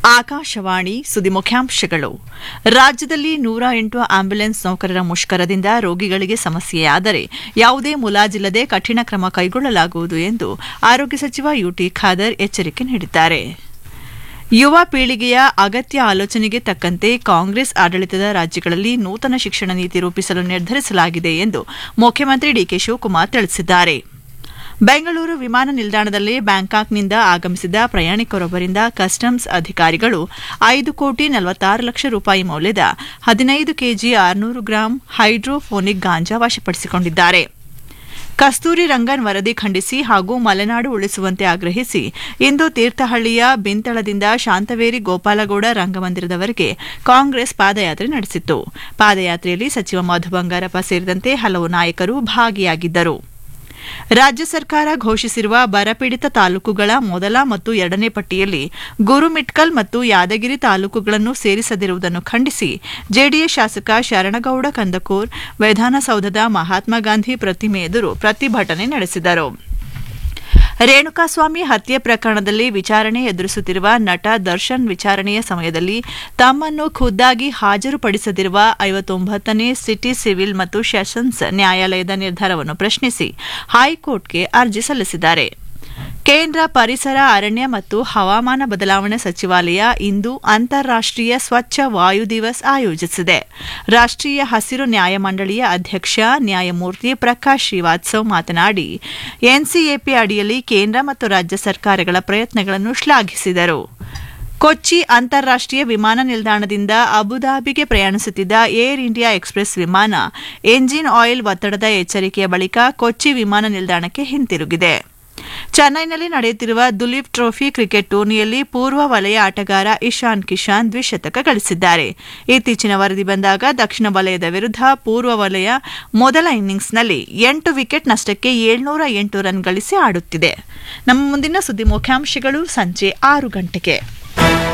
ಆಕಾಶವಾಣಿ ಸುದ್ದಿ ಮುಖ್ಯಾಂಶಗಳು ರಾಜ್ಯದಲ್ಲಿ ನೂರ ಎಂಟು ಆಂಬ್ಯುಲೆನ್ಸ್ ನೌಕರರ ಮುಷ್ಕರದಿಂದ ರೋಗಿಗಳಿಗೆ ಸಮಸ್ಯೆಯಾದರೆ ಯಾವುದೇ ಮುಲಾಜಿಲ್ಲದೆ ಕಠಿಣ ಕ್ರಮ ಕೈಗೊಳ್ಳಲಾಗುವುದು ಎಂದು ಆರೋಗ್ಯ ಸಚಿವ ಯುಟಿ ಖಾದರ್ ಎಚ್ಚರಿಕೆ ನೀಡಿದ್ದಾರೆ ಯುವ ಪೀಳಿಗೆಯ ಅಗತ್ಯ ಆಲೋಚನೆಗೆ ತಕ್ಕಂತೆ ಕಾಂಗ್ರೆಸ್ ಆಡಳಿತದ ರಾಜ್ಯಗಳಲ್ಲಿ ನೂತನ ಶಿಕ್ಷಣ ನೀತಿ ರೂಪಿಸಲು ನಿರ್ಧರಿಸಲಾಗಿದೆ ಎಂದು ಮುಖ್ಯಮಂತ್ರಿ ಡಿಕೆ ಶಿವಕುಮಾರ್ ತಿಳಿಸಿದ್ದಾರೆ ಬೆಂಗಳೂರು ವಿಮಾನ ನಿಲ್ದಾಣದಲ್ಲಿ ಬ್ಯಾಂಕಾಕ್ನಿಂದ ಆಗಮಿಸಿದ ಪ್ರಯಾಣಿಕರೊಬ್ಬರಿಂದ ಕಸ್ಟಮ್ಸ್ ಅಧಿಕಾರಿಗಳು ಐದು ಕೋಟಿ ನಲವತ್ತಾರು ಲಕ್ಷ ರೂಪಾಯಿ ಮೌಲ್ಯದ ಹದಿನೈದು ಕೆಜಿ ಆರುನೂರು ಗ್ರಾಂ ಹೈಡ್ರೋಫೋನಿಕ್ ಗಾಂಜಾ ವಶಪಡಿಸಿಕೊಂಡಿದ್ದಾರೆ ಕಸ್ತೂರಿ ರಂಗನ್ ವರದಿ ಖಂಡಿಸಿ ಹಾಗೂ ಮಲೆನಾಡು ಉಳಿಸುವಂತೆ ಆಗ್ರಹಿಸಿ ಇಂದು ತೀರ್ಥಹಳ್ಳಿಯ ಬಿಂತಳದಿಂದ ಶಾಂತವೇರಿ ಗೋಪಾಲಗೌಡ ರಂಗಮಂದಿರದವರೆಗೆ ಕಾಂಗ್ರೆಸ್ ಪಾದಯಾತ್ರೆ ನಡೆಸಿತ್ತು ಪಾದಯಾತ್ರೆಯಲ್ಲಿ ಸಚಿವ ಮಧು ಬಂಗಾರಪ್ಪ ಸೇರಿದಂತೆ ಹಲವು ನಾಯಕರು ಭಾಗಿಯಾಗಿದ್ದರು ರಾಜ್ಯ ಸರ್ಕಾರ ಘೋಷಿಸಿರುವ ಬರಪೀಡಿತ ತಾಲೂಕುಗಳ ಮೊದಲ ಮತ್ತು ಎರಡನೇ ಪಟ್ಟಿಯಲ್ಲಿ ಗುರುಮಿಟ್ಕಲ್ ಮತ್ತು ಯಾದಗಿರಿ ತಾಲೂಕುಗಳನ್ನು ಸೇರಿಸದಿರುವುದನ್ನು ಖಂಡಿಸಿ ಜೆಡಿಎಸ್ ಶಾಸಕ ಶರಣಗೌಡ ಕಂದಕೂರ್ ವಿಧಾನಸೌಧದ ಮಹಾತ್ಮ ಗಾಂಧಿ ಪ್ರತಿಮೆ ಎದುರು ಪ್ರತಿಭಟನೆ ನಡೆಸಿದರು ರೇಣುಕಾಸ್ವಾಮಿ ಹತ್ಯೆ ಪ್ರಕರಣದಲ್ಲಿ ವಿಚಾರಣೆ ಎದುರಿಸುತ್ತಿರುವ ನಟ ದರ್ಶನ್ ವಿಚಾರಣೆಯ ಸಮಯದಲ್ಲಿ ತಮ್ಮನ್ನು ಖುದ್ದಾಗಿ ಹಾಜರುಪಡಿಸದಿರುವ ಐವತ್ತೊಂಬತ್ತನೇ ಸಿಟಿ ಸಿವಿಲ್ ಮತ್ತು ಸೆಷನ್ಸ್ ನ್ಯಾಯಾಲಯದ ನಿರ್ಧಾರವನ್ನು ಪ್ರಶ್ನಿಸಿ ಹೈಕೋರ್ಟ್ಗೆ ಅರ್ಜಿ ಸಲ್ಲಿಸಿದ್ದಾರೆ ಕೇಂದ್ರ ಪರಿಸರ ಅರಣ್ಯ ಮತ್ತು ಹವಾಮಾನ ಬದಲಾವಣೆ ಸಚಿವಾಲಯ ಇಂದು ಅಂತಾರಾಷ್ಟೀಯ ಸ್ವಚ್ಛ ವಾಯು ದಿವಸ್ ಆಯೋಜಿಸಿದೆ ರಾಷ್ಟೀಯ ಹಸಿರು ನ್ಯಾಯಮಂಡಳಿಯ ಅಧ್ಯಕ್ಷ ನ್ಯಾಯಮೂರ್ತಿ ಪ್ರಕಾಶ್ ಶ್ರೀವಾತ್ಸವ್ ಮಾತನಾಡಿ ಎನ್ಸಿಎಪಿ ಅಡಿಯಲ್ಲಿ ಕೇಂದ್ರ ಮತ್ತು ರಾಜ್ಯ ಸರ್ಕಾರಗಳ ಪ್ರಯತ್ನಗಳನ್ನು ಶ್ಲಾಘಿಸಿದರು ಕೊಚ್ಚಿ ಅಂತಾರಾಷ್ಟೀಯ ವಿಮಾನ ನಿಲ್ದಾಣದಿಂದ ಅಬುದಾಬಿಗೆ ಪ್ರಯಾಣಿಸುತ್ತಿದ್ದ ಏರ್ ಇಂಡಿಯಾ ಎಕ್ಸ್ಪ್ರೆಸ್ ವಿಮಾನ ಎಂಜಿನ್ ಆಯಿಲ್ ಒತ್ತಡದ ಎಚ್ಚರಿಕೆಯ ಬಳಿಕ ಕೊಚ್ಚಿ ವಿಮಾನ ನಿಲ್ದಾಣಕ್ಕೆ ಹಿಂತಿರುಗಿದೆ ಚೆನ್ನೈನಲ್ಲಿ ನಡೆಯುತ್ತಿರುವ ದುಲೀಪ್ ಟ್ರೋಫಿ ಕ್ರಿಕೆಟ್ ಟೂರ್ನಿಯಲ್ಲಿ ಪೂರ್ವ ವಲಯ ಆಟಗಾರ ಇಶಾನ್ ಕಿಶಾನ್ ದ್ವಿಶತಕ ಗಳಿಸಿದ್ದಾರೆ ಇತ್ತೀಚಿನ ವರದಿ ಬಂದಾಗ ದಕ್ಷಿಣ ವಲಯದ ವಿರುದ್ಧ ಪೂರ್ವ ವಲಯ ಮೊದಲ ಇನ್ನಿಂಗ್ಸ್ನಲ್ಲಿ ಎಂಟು ವಿಕೆಟ್ ನಷ್ಟಕ್ಕೆ ಏಳ್ನೂರ ಎಂಟು ರನ್ ಗಳಿಸಿ ಆಡುತ್ತಿದೆ ನಮ್ಮ ಮುಂದಿನ ಸುದ್ದಿ ಮುಖ್ಯಾಂಶಗಳು ಸಂಜೆ ಆರು ಗಂಟೆಗೆ